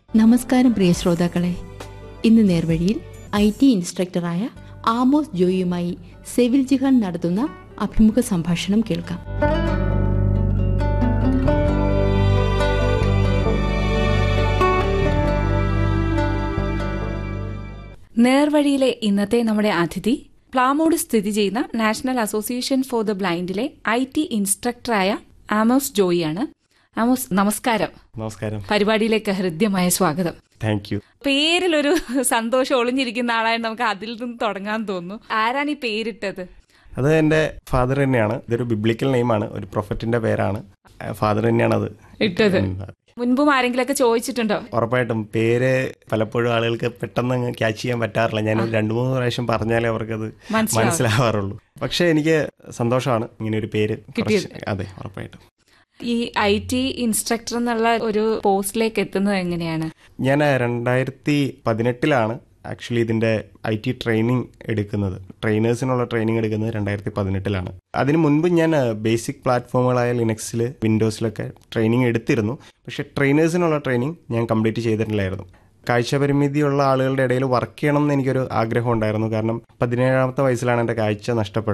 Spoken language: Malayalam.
നമസ്കാരം പ്രിയ ശ്രോതാക്കളെ ഇന്ന് നേർവഴിയിൽ ഐ ടി ഇൻസ്ട്രക്ടറായ ആമോസ് ജോയിയുമായി സെവിൽ ജിഹാൻ നടത്തുന്ന അഭിമുഖ സംഭാഷണം കേൾക്കാം നേർവഴിയിലെ ഇന്നത്തെ നമ്മുടെ അതിഥി പ്ലാമോട് സ്ഥിതി ചെയ്യുന്ന നാഷണൽ അസോസിയേഷൻ ഫോർ ദ ബ്ലൈൻഡിലെ ഐ ടി ഇൻസ്ട്രക്ടറായ ആമോസ് ജോയിയാണ് ആമോസ് നമസ്കാരം നമസ്കാരം പരിപാടിയിലേക്ക് ഹൃദ്യമായ സ്വാഗതം താങ്ക് യു പേരിലൊരു സന്തോഷം ഒളിഞ്ഞിരിക്കുന്ന ആളായി നമുക്ക് അതിൽ നിന്ന് തുടങ്ങാൻ തോന്നുന്നു ആരാണ് ഈ പേരിട്ടത് അത് എൻ്റെ ഫാദർ തന്നെയാണ് ഇതൊരു ബിബ്ലിക്കൽ നെയിമാണ് ഒരു പ്രൊഫറ്റിന്റെ പേരാണ് ഫാദർ തന്നെയാണ് അത് ഇട്ടത് മുൻപും ആരെങ്കിലൊക്കെ ചോദിച്ചിട്ടുണ്ടോ ഉറപ്പായിട്ടും പേര് പലപ്പോഴും ആളുകൾക്ക് പെട്ടെന്ന് അങ്ങ് ക്യാച്ച് ചെയ്യാൻ പറ്റാറില്ല ഞാൻ ഒരു രണ്ടു മൂന്ന് പ്രാവശ്യം പറഞ്ഞാലേ അവർക്കത് മനസ്സിലാവും. മനസ്സിലാവാറുള്ളൂ പക്ഷെ എനിക്ക് സന്തോഷമാണ് ഇങ്ങനെ ഒരു പേര് കുറച്ച് അതെ ഉറപ്പായിട്ടും ഈ ഐ ടി ഇൻസ്ട്രക്ടർ എന്നുള്ള ഒരു പോസ്റ്റിലേക്ക് എത്തുന്നത് എങ്ങനെയാണ് ഞാൻ രണ്ടായിരത്തി പതിനെട്ടിലാണ് ആക്ച്വലി ഇതിന്റെ ഐ ടി ട്രെയിനിങ് എടുക്കുന്നത് ട്രെയിനേഴ്സിനുള്ള ട്രെയിനിങ് എടുക്കുന്നത് രണ്ടായിരത്തി പതിനെട്ടിലാണ് അതിന് മുൻപ് ഞാൻ ബേസിക് പ്ലാറ്റ്ഫോമുകളായ ലിനക്സിൽ വിൻഡോസിലൊക്കെ ട്രെയിനിങ് എടുത്തിരുന്നു പക്ഷെ ട്രെയിനേഴ്സിനുള്ള ട്രെയിനിങ് ഞാൻ കംപ്ലീറ്റ് ചെയ്തിട്ടില്ലായിരുന്നു കാഴ്ചപരിമിതിയുള്ള ആളുകളുടെ ഇടയിൽ വർക്ക് ചെയ്യണം എന്ന് എനിക്കൊരു ആഗ്രഹം ഉണ്ടായിരുന്നു കാരണം പതിനേഴാമത്തെ വയസ്സിലാണ് എൻ്റെ കാഴ്ച നഷ്ടപ്പെട്ടത്